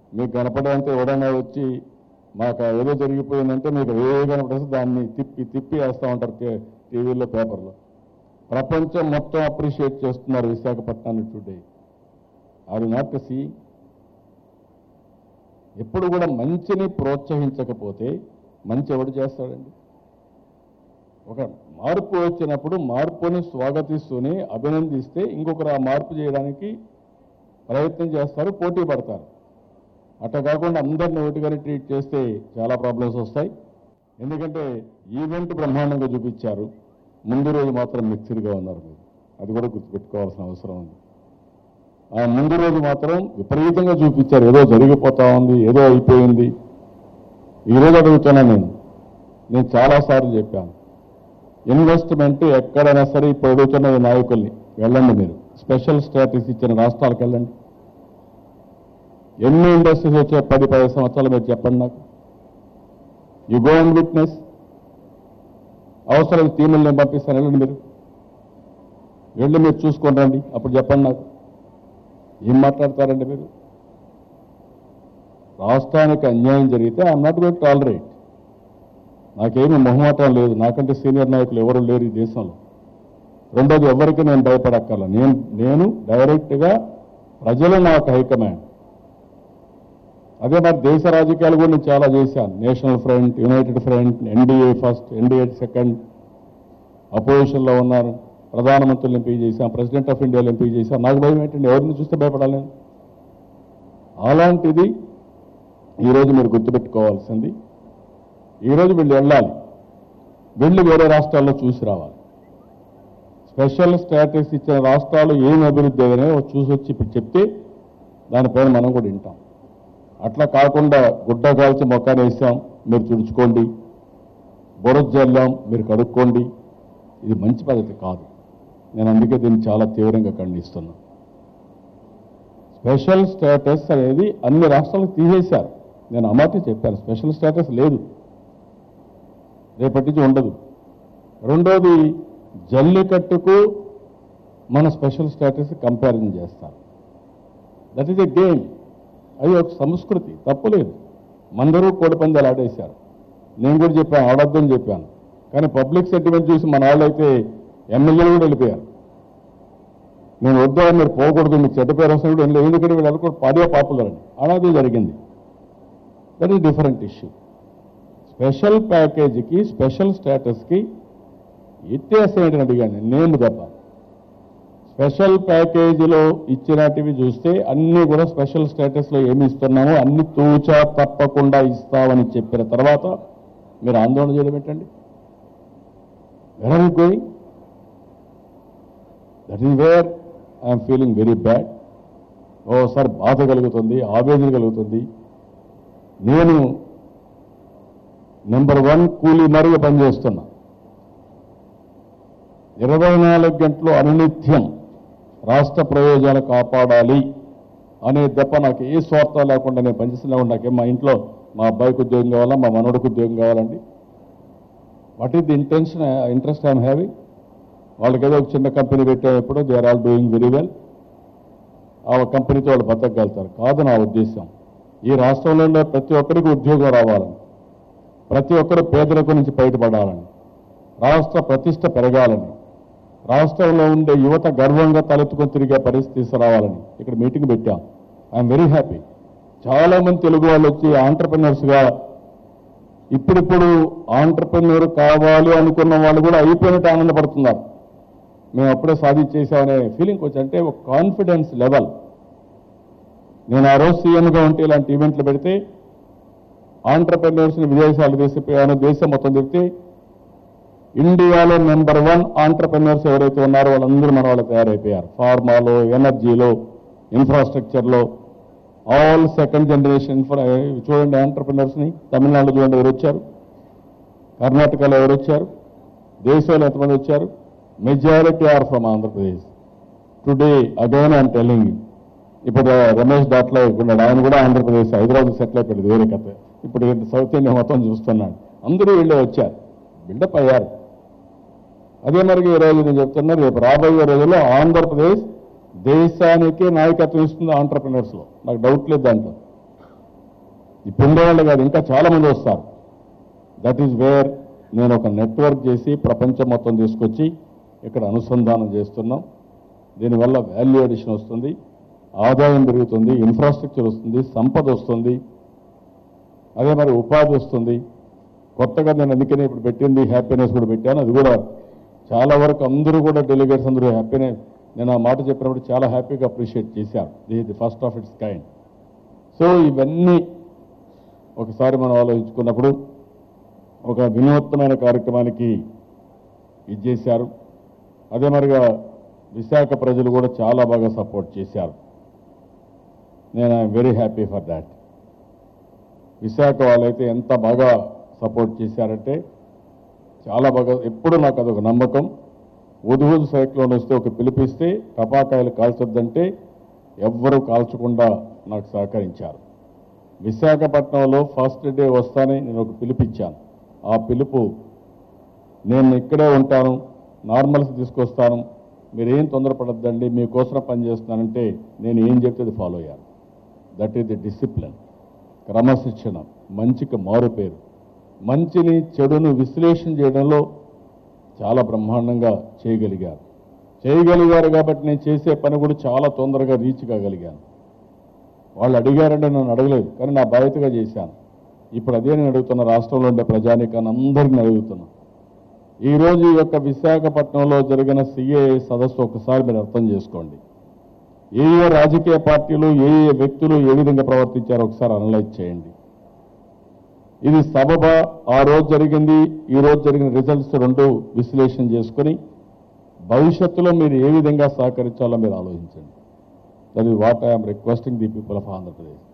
మీకు కనపడేంత ఎవడన్నా వచ్చి మాకు ఏదో జరిగిపోయిందంటే మీకు ఏ కనపడేస్తే దాన్ని తిప్పి తిప్పి వేస్తూ ఉంటారు కే- టీవీలో పేపర్లో ప్రపంచం మొత్తం అప్రిషియేట్ చేస్తున్నారు విశాఖపట్నాన్ని టుడే ఆర్ నాట్ సి ఎప్పుడు కూడా మంచిని ప్రోత్సహించకపోతే మంచి ఎవడు చేస్తాడండి ఒక మార్పు వచ్చినప్పుడు మార్పుని స్వాగతిస్తూనే అభినందిస్తే ఇంకొకరు ఆ మార్పు చేయడానికి ప్రయత్నం చేస్తారు పోటీ పడతారు అట్లా కాకుండా అందరిని ఒకటిగానే ట్రీట్ చేస్తే చాలా ప్రాబ్లమ్స్ వస్తాయి ఎందుకంటే ఈవెంట్ బ్రహ్మాండంగా చూపించారు ముందు రోజు మాత్రం మిక్స్డ్గా ఉన్నారు మీరు అది కూడా గుర్తుపెట్టుకోవాల్సిన అవసరం ఉంది ఆ ముందు రోజు మాత్రం విపరీతంగా చూపించారు ఏదో జరిగిపోతా ఉంది ఏదో అయిపోయింది ఈరోజు అడుగుతున్నాను నేను నేను చాలాసార్లు చెప్పాను ఇన్వెస్ట్మెంట్ ఎక్కడైనా సరే ఇప్పుడు అడుగుతున్న ఈ నాయకుల్ని వెళ్ళండి మీరు స్పెషల్ స్టేటస్ ఇచ్చిన రాష్ట్రాలకు వెళ్ళండి ఎన్ని ఇండస్ట్రీస్ వచ్చాయి పది పది సంవత్సరాలు మీరు చెప్పండి నాకు యు గో అండ్ విట్నెస్ అవసరం టీములు నేను పంపిస్తాను వెళ్ళండి మీరు వెళ్ళి మీరు చూసుకొని రండి అప్పుడు చెప్పండి నాకు ఏం మాట్లాడతారండి మీరు రాష్ట్రానికి అన్యాయం జరిగితే ఐఎమ్ నాట్ గోయింగ్ టాలరేట్ నాకేమీ మొహమాటం లేదు నాకంటే సీనియర్ నాయకులు ఎవరు లేరు ఈ దేశంలో రెండోది ఎవరికి నేను భయపడక్కర్ల నేను నేను డైరెక్ట్గా ప్రజలు నాకు హైకమాండ్ అదే మరి దేశ రాజకీయాలు కూడా నేను చాలా చేశాను national front united front NDA first NDA second అపోజిషన్లో ఉన్నారు ప్రధానమంత్రులు ఎంపీ చేశాం ప్రెసిడెంట్ ఆఫ్ ఇండియాలో ఎంపీ చేశాం నాకు భయం ఏంటంటే ఎవరిని చూస్తే భయపడాలి నేను అలాంటిది ఈరోజు మీరు గుర్తుపెట్టుకోవాల్సింది ఈరోజు వీళ్ళు వెళ్ళాలి వెళ్ళి వేరే రాష్ట్రాల్లో చూసి రావాలి స్పెషల్ స్టేటస్ ఇచ్చిన రాష్ట్రాలు ఏం అభివృద్ధి అయ్యాయో చూసి వచ్చి ఇప్పుడు చెప్తే దానిపైన మనం కూడా వింటాం అట్లా కాకుండా గుడ్డ కాల్చి మొక్కాన్ని వేసాం మీరు తుడుచుకోండి బురద జల్లాం మీరు కడుక్కోండి ఇది మంచి పద్ధతి కాదు నేను అందుకే దీన్ని చాలా తీవ్రంగా ఖండిస్తున్నా స్పెషల్ స్టేటస్ అనేది అన్ని రాష్ట్రాలకు తీసేశారు నేను ఆ మాట చెప్పాను స్పెషల్ స్టేటస్ లేదు రేపటి నుంచి ఉండదు రెండోది జల్లికట్టుకు మన స్పెషల్ స్టేటస్ కంపారిజన్ చేస్తారు దట్ ఈస్ ఎ గేమ్ అది ఒక సంస్కృతి తప్పులేదు మందరూ కోడిపందాలు ఆడేశారు నేను కూడా చెప్పాను ఆడొద్దని చెప్పాను కానీ పబ్లిక్ సెంటిమెంట్ చూసి మన వాళ్ళైతే ఎమ్మెల్యేలు కూడా వెళ్ళిపోయారు నేను వద్దా మీరు పోకూడదు మీకు చెడ్డ పేరు వస్తుంది కూడా వెళ్ళి ఎందుకంటే వీళ్ళు అనుకో పాడే పాపులర్ అని అలాగే జరిగింది that is different issue special ప్యాకేజీకి స్పెషల్ స్టేటస్కి వ్యత్యాసం ఏంటని అడిగాను నేను తప్ప స్పెషల్ ప్యాకేజీలో ఇచ్చినటివి చూస్తే అన్ని కూడా స్పెషల్ స్టేటస్లో ఏమి ఇస్తున్నామో అన్ని తూచా తప్పకుండా ఇస్తామని చెప్పిన తర్వాత మీరు ఆందోళన చేయడం ఏంటండి where are going that is where I'm feeling very bad ఓసారి బాధ కలుగుతుంది ఆవేదన కలుగుతుంది నేను నెంబర్ వన్ కూలీ మరుగు పనిచేస్తున్నా ఇరవై నాలుగు గంటలు అనునిత్యం రాష్ట్ర ప్రయోజనాలు కాపాడాలి అనే దెబ్బ నాకు ఏ స్వార్థం లేకుండా నేను పనిచేస్తున్నా నాకేం మా ఇంట్లో మా అబ్బాయికి ఉద్యోగం కావాలా మా మనవడికి ఉద్యోగం కావాలండి what is the intention interest I'm having వాళ్ళకి ఏదో ఒక చిన్న కంపెనీ పెట్టేటప్పుడు they are all doing very well ఆ కంపెనీతో వాళ్ళు బతకగలుగుతారు కాదు నా ఉద్దేశం ఈ రాష్ట్రంలో ఉండే ప్రతి ఒక్కరికి ఉద్యోగం రావాలని ప్రతి ఒక్కరు పేదరికం నుంచి బయటపడాలని రాష్ట్ర ప్రతిష్ట పెరగాలని రాష్ట్రంలో ఉండే యువత గర్వంగా తలెత్తుకొని తిరిగే పరిస్థితి తీసుకురావాలని ఇక్కడ మీటింగ్ పెట్టాం ఐఎమ్ వెరీ హ్యాపీ చాలా మంది తెలుగు వాళ్ళు వచ్చి ఆంటర్ప్రినర్స్గా ఇప్పుడిప్పుడు ఆంటర్ప్రినర్ కావాలి అనుకున్న వాళ్ళు కూడా అయిపోయినట్టు ఆనందపడుతున్నారు మేము అప్పుడే సాధించేసామనే ఫీలింగ్ వచ్చి అంటే ఒక కాన్ఫిడెన్స్ లెవెల్ నేను ఆ రోజు సీఎంగా ఉంటే ఇలాంటి ఈవెంట్లు పెడితే ఆంటర్ప్రినర్స్ని విదేశాలు తీసుకుపోయాను దేశం మొత్తం తిరిగితే ఇండియాలో నెంబర్ వన్ ఆంటర్ప్రినర్స్ ఎవరైతే ఉన్నారో వాళ్ళందరూ మన వాళ్ళు తయారైపోయారు ఫార్మాలో ఎనర్జీలో ఇన్ఫ్రాస్ట్రక్చర్లో ఆల్ సెకండ్ జనరేషన్ ఇన్ఫ్రా చూడండి ఆంటర్ప్రినర్స్ని తమిళనాడు చూడండి ఎవరు వచ్చారు కర్ణాటకలో ఎవరు వచ్చారు దేశంలో ఎంతమంది వచ్చారు majority are from Andhra Pradesh today again I'm telling ఇప్పుడు రమేష్ దాట్లో ఉన్నాడు ఆయన కూడా ఆంధ్రప్రదేశ్ హైదరాబాద్ సెటిల్ అయిపోయింది వేరే కథ ఇప్పుడు సౌత్ ఇండియా మొత్తం చూస్తున్నాడు అందరూ వీళ్ళే వచ్చారు బిల్డప్ అయ్యారు అదే మరి ఈ రోజు నేను చెప్తున్నా రేపు రాబోయే రోజుల్లో ఆంధ్రప్రదేశ్ దేశానికి నాయకత్వం ఇస్తుంది ఆంటర్ప్రినర్స్ లో నాకు డౌట్ లేదు దాంట్లో ఇప్పుడు ఉండేవాళ్ళు కాదు ఇంకా చాలా మంది వస్తారు దట్ ఈజ్ వేర్ నేను ఒక నెట్వర్క్ చేసి ప్రపంచం మొత్తం తీసుకొచ్చి ఇక్కడ అనుసంధానం చేస్తున్నాం దీనివల్ల వాల్యూ అడిషన్ వస్తుంది ఆదాయం పెరుగుతుంది ఇన్ఫ్రాస్ట్రక్చర్ వస్తుంది సంపద వస్తుంది అదే మరి ఉపాధి వస్తుంది కొత్తగా నేను అందుకనే ఇప్పుడు పెట్టింది హ్యాపీనెస్ కూడా పెట్టాను అది కూడా చాలా వరకు అందరూ కూడా డెలిగేట్స్ అందరూ హ్యాపీనెస్ నేను ఆ మాట చెప్పినప్పుడు చాలా హ్యాపీగా అప్రిషియేట్ చేశారు the the first of its kind so ఇవన్నీ ఒకసారి మనం ఆలోచించుకున్నప్పుడు ఒక వినూత్నమైన కార్యక్రమానికి ఇది చేశారు అదే మరిగా విశాఖ ప్రజలు కూడా చాలా బాగా సపోర్ట్ చేశారు నేను I'm very happy for that Visakha వాళ్ళైతే ఎంత బాగా సపోర్ట్ చేశారంటే చాలా బాగా ఎప్పుడు నాకు అదొక నమ్మకం ఉదుహుదు సైక్లోన్ వస్తే ఒక పిలిపిస్తే టపాకాయలు కాల్చొద్దంటే ఎవ్వరూ కాల్చకుండా నాకు సహకరించారు విశాఖపట్నంలో ఫస్ట్ డే వస్తానే నేను ఒక పిలిపిచ్చాను ఆ పిలుపు నేను ఇక్కడే ఉంటాను నార్మల్స్ తీసుకొస్తాను మీరేం తొందరపడద్దండి మీకోసం పనిచేస్తున్నానంటే నేను ఏం చెప్తే అది ఫాలో అయ్యాను దట్ ఈస్ ది డిసిప్లిన్ క్రమశిక్షణ మంచికి మారు పేరు మంచిని చెడును విశ్లేషణ చేయడంలో చాలా బ్రహ్మాండంగా చేయగలిగారు చేయగలిగారు కాబట్టి నేను చేసే పని కూడా చాలా తొందరగా రీచ్ కాగలిగాను వాళ్ళు అడిగారంటే నన్ను అడగలేదు కానీ నా బాధ్యతగా చేశాను ఇప్పుడు అదే నేను అడుగుతున్న రాష్ట్రంలో ఉండే ప్రజానికాన్ని అందరిని అడుగుతున్నా ఈ రోజు ఈ యొక్క విశాఖపట్నంలో జరిగిన సిఏఏ సదస్సు ఒకసారి మీరు అర్థం చేసుకోండి ఏ ఏ రాజకీయ పార్టీలు ఏ ఏ వ్యక్తులు ఏ విధంగా ప్రవర్తించారో ఒకసారి అనలైజ్ చేయండి ఇది సబబ ఆ రోజు జరిగింది ఈ రోజు జరిగిన రిజల్ట్స్ రెండు విశ్లేషణ చేసుకొని భవిష్యత్తులో మీరు ఏ విధంగా సహకరించాలో మీరు ఆలోచించండి that is what I'm requesting the people of Andhra Pradesh